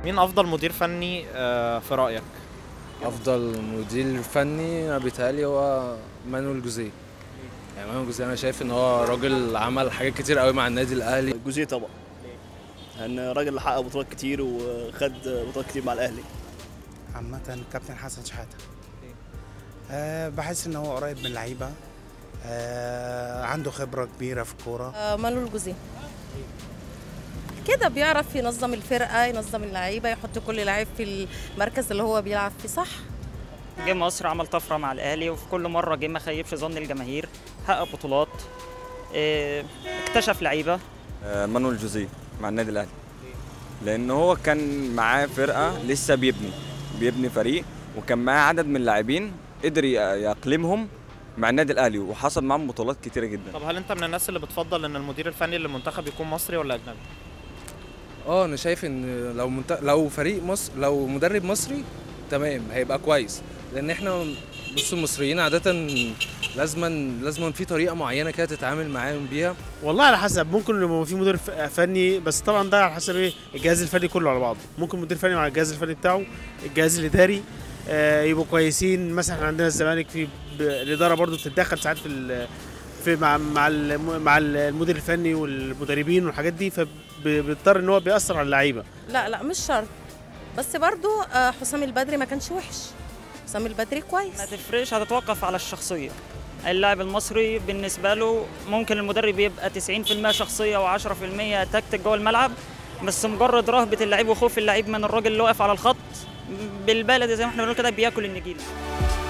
مين افضل مدير فني آه، في رايك افضل مدير فني انا بيتهيألي هو مانويل جوزيه يعني مانويل جوزيه انا شايف ان هو راجل عمل حاجات كتير قوي مع النادي الاهلي جوزيه طبعا لان راجل حقق بطولات كتير وخد بطولات كتير مع الاهلي عامة كابتن حسن شحاتة أه بحس ان هو قريب من اللعيبة أه عنده خبرة كبيرة في الكورة آه، مالو الجوزي كده بيعرف ينظم الفرقة ينظم اللعيبة يحط كل لعيب في المركز اللي هو بيلعب فيه صح جه مصر عمل طفره مع الاهلي وفي كل مره جه ما خيبش ظن الجماهير حقق بطولات إيه، اكتشف لعيبه آه، مانويل جوزيه مع النادي الاهلي لان هو كان معاه فرقه لسه بيبني بيبني فريق وكان معاه عدد من اللاعبين قدر ي- يأقلمهم مع النادي الاهلي وحصل معاهم بطولات كتيره جدا طب هل انت من الناس اللي بتفضل ان المدير الفني للمنتخب يكون مصري ولا اجنبي اه انا شايف ان لو منت... لو فريق مصر لو مدرب مصري تمام هيبقى كويس لان احنا بص المصريين عاده لازما لازما في طريقه معينه كده تتعامل معاهم بيها والله على حسب ممكن يبقى في مدير ف- فني بس طبعا ده على حسب ايه الجهاز الفني كله على بعضه ممكن مدير فني مع الجهاز الفني بتاعه الجهاز الاداري آه يبقوا كويسين مثلا احنا عندنا الزمالك في ب- الاداره برضو بتتدخل ساعات في ال- في مع مع الم- مع المدير الفني والمدربين والحاجات دي فبيضطر ان هو بيأثر على اللعيبه لا لا مش شرط بس برضو آه، حسام البدري ما كانش وحش حسام البدري كويس ما تفرقش هتتوقف على الشخصيه اللاعب المصري بالنسبه له ممكن المدرب يبقى 90% شخصيه و10% تكتيك جوه الملعب بس مجرد رهبه اللعيب وخوف اللعيب من الراجل اللي واقف على الخط بالبلدي زي ما احنا بنقول كده بياكل النجيل